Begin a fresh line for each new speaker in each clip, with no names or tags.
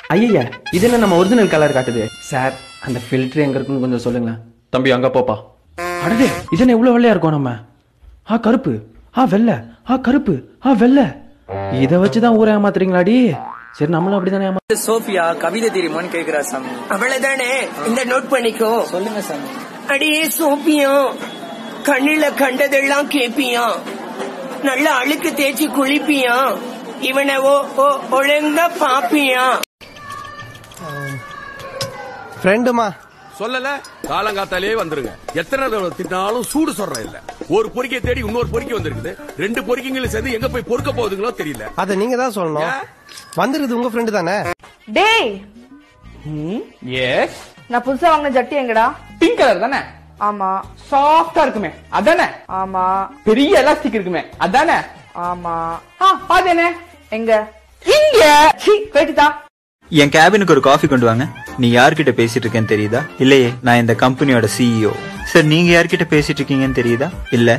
ஐயா இது என்ன நம்ம ஒரிஜினல் கலர் காட்டுது சார் அந்த ஃபில்டர் எங்க இருக்குன்னு கொஞ்சம் சொல்லுங்களேன் தம்பி அங்க போப்பா அடடே இது என்ன இவ்வளவு வெள்ளையா இருக்கோம் நம்ம ஆ கருப்பு ஆ வெள்ளை ஆ கருப்பு ஆ வெள்ளை இத வச்சுதான் ஊரை ஏமாத்துறீங்களாடி சரி நம்மளும் அப்படிதானே ஏமா
சோஃபியா கவிதை தெரியுமான்னு கேக்குறா சாமி
அவ்வளவுதானே இந்த நோட் பண்ணிக்கோ
சொல்லுங்க சாமி
அடியே சோப்பியா கண்ணுல கண்டதெல்லாம் கேப்பியா நல்ல அழுக்கு தேய்ச்சி குளிப்பியா இவனை ஓ ஓ ஒழுங்கா பாப்பியா
ஃப்ரெண்டுமா
சொல்லல காலங்காத்தாலே வந்துருங்க எத்தனை தடவை திட்டினாலும் சூடு சொல்றேன் இல்ல ஒரு பொறிக்கை தேடி இன்னொரு பொறிக்கை வந்திருக்குது ரெண்டு பொறிக்கைங்களும் சேர்ந்து எங்க போய் பொறுக்க போகுதுங்களோ தெரியல
அத நீங்க தான் சொல்லணும் வந்துருது உங்க ஃப்ரெண்டு தானே
டேய்
எஸ்
நான் புதுசா வாங்கின ஜட்டி எங்கடா
பிங்க் கலர் தானே
ஆமா
சாஃப்டா இருக்குமே அதானே
ஆமா
பெரிய எலாஸ்டிக் இருக்குமே அதானே
ஆமா
ஆ பாத்தேனே
எங்க
இங்க சீ போயிட்டுதா
என் கேபினுக்கு ஒரு காஃபி கொண்டு வாங்க நீ யார்கிட்ட பேசிட்டு இருக்கேன்னு தெரியுதா இல்லையே நான் இந்த கம்பெனியோட சிஇஓ சார் நீங்க யார்கிட்ட பேசிட்டு இருக்கீங்கன்னு தெரியுதா இல்ல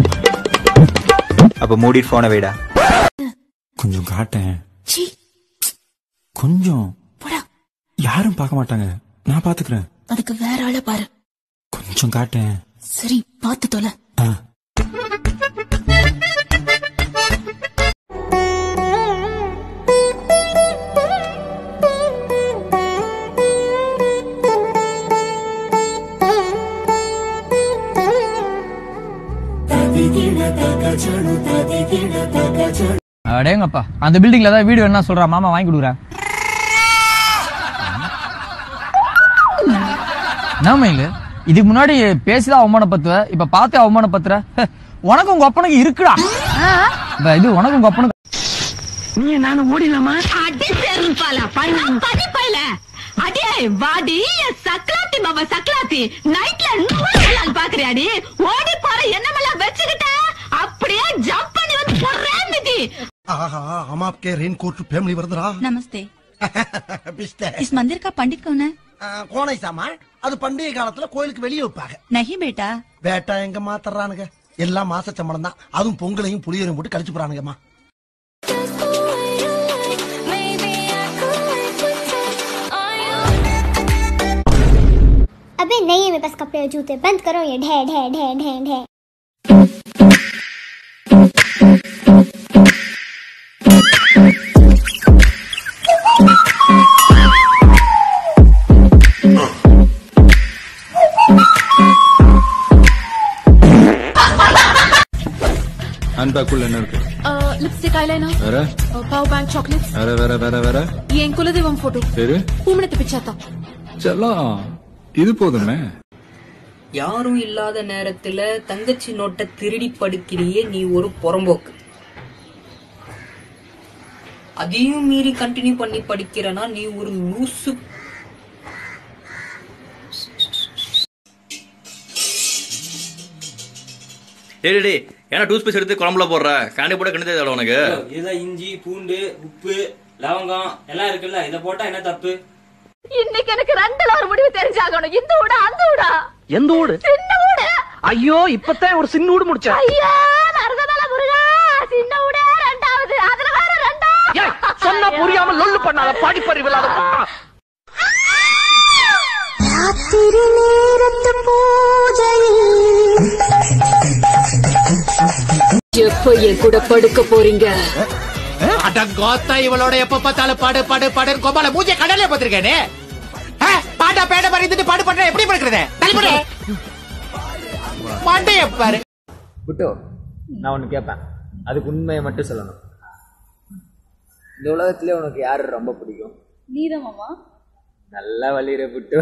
அப்ப மூடிட்டு போன வைடா
கொஞ்சம் காட்டேன் கொஞ்சம் யாரும் பார்க்க மாட்டாங்க நான் பாத்துக்கிறேன்
அதுக்கு வேற ஆள பாரு
கொஞ்சம் காட்டேன்
சரி பார்த்து தொலை
ஆ.
அடேங்கப்பா அந்த பில்டிங்ல ஏதாவது வீடு வேணா சொல்றா மாமா வாங்கி கொடுக்குறேன் நாம இல்ல இதுக்கு முன்னாடி பேசிதான் அவமானப்படுத்துவ இப்ப பார்த்து அவமானப்படுத்துற ஹே, உனக்கு உங்க அப்பனுக்கு இருக்குடா இந்த இது உனக்கு உங்க அப்பனுக்கு
நீ நானும் ஓடிலாமா
அடி செருப்பால பதி பைல அடியே வாடி சக்லாத்தி மாமா சக்லாத்தி நைட்ல நூறு பாக்குறியாடி ஓடி போற என்னமெல்லாம் வச்சுக்கிட்ட அப்படியே ஜம்ப் பண்ணி வந்து போடுறேன் மிதி
हम आपके रेनकोट फैमिली वर्दरा
நமஸ்தே
बिस्तर
इस मंदिर का पंडित कौन है
கோனை சாமான் அது பண்டிகை காலத்துல கோயிலுக்கு வெளியே வைப்பாங்க
नहीं बेटा
வேட்டா எங்க மாத்தறானுங்க எல்லாம் மாச சம்பளம் தான் அதுவும் பொங்கலையும் புளியரையும் போட்டு கழிச்சு போறானுங்கம்மா
अबे नहीं है मेरे पास कपड़े और जूते बंद करो ये ढे ढे ढे ढे ढे
ஹேண்ட் பேக்குள்ள என்ன இருக்கு
லிப்ஸ்டிக் ஐலைனர்
வேற
பவர் பேங்க் சாக்லேட்
வேற வேற வேற வேற
என் குலதெய்வம் போட்டோ
பேரு
பூமணத்து பிச்சாத்தா
செல்லம் இது போதுமே
யாரும் இல்லாத நேரத்துல தங்கச்சி நோட்டை திருடி படுக்கிறியே நீ ஒரு புறம்போக்கு அதையும் மீறி கண்டினியூ பண்ணி படிக்கிறனா நீ ஒரு லூசு
டேய் டேய் ஏன்னா டூத் பேஸ்ட் எடுத்து குழம்புல போடுற காண்டி போட கிணத்து தேவை உனக்கு
இதுதான் இஞ்சி பூண்டு உப்பு லவங்கம் எல்லாம் இருக்குல்ல இத போட்டா என்ன தப்பு
இன்னைக்கு எனக்கு ரெண்டுல ஒரு முடிவு தெரிஞ்சாகணும் இந்த ஊடா அந்த ஊடா
எந்த ஊடு
சின்ன ஊடு
ஐயோ இப்பதான் ஒரு சின்ன ஊடு முடிச்சேன்
ஐயா நரகதல முருகா சின்ன ஊடே ரெண்டாவது அதுல வேற ரெண்டா
சொன்னா புரியாம லொல்லு பண்ணாத படிப்பறிவு இல்லாத பொட்டா.
ராத்திரி நேரத்து பூஜையில்
எப்ப என் கூட படுக்க போறீங்க
அடங்கோத்தா இவளோட எப்ப பார்த்தாலும் பாடு பாடு பாடு கோபால மூஞ்ச கடலே பார்த்திருக்கேனே பாட்டா பேட மாதிரி இருந்துட்டு பாடு பண்ற எப்படி படுக்கிறது தலைமுறை மண்டைய பாரு
புட்டோ நான் ஒன்னு கேட்பேன் அதுக்கு உண்மையை மட்டும் சொல்லணும் இந்த உலகத்திலே உனக்கு யாரு ரொம்ப பிடிக்கும்
நீதான் மாமா
நல்லா வலியுற புட்டு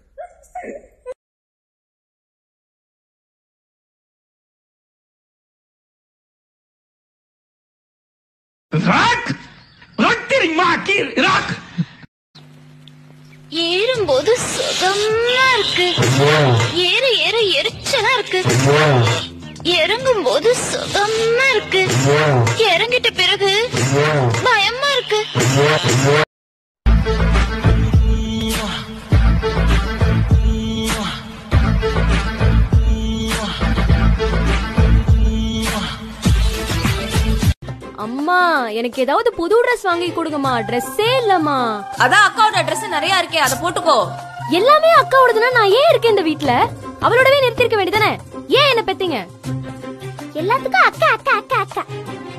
ஏறும்போது சுகமா இருக்கு ஏற ஏற எரிச்சலா இருக்கு இறங்கும் போது சுகமா இருக்கு இறங்கிட்ட பிறகு பயமா இருக்கு
அம்மா
அம்மா எனக்கு ஏதாவது புது Dress வாங்கி கொடுங்கம்மா ட்ரெஸ்ஸே இல்லம்மா
அதான் அக்காவோட Dress நிறைய இருக்கே அதை போட்டுக்கோ
எல்லாமே அக்காவோடதுன்னா நான் ஏன் இருக்கேன் இந்த வீட்ல அவளோடவே நிறுத்திருக்க வேண்டியதானே ஏன் என்ன பெத்தீங்க
எல்லாத்துக்கும் அக்கா அக்கா அக்கா அக்கா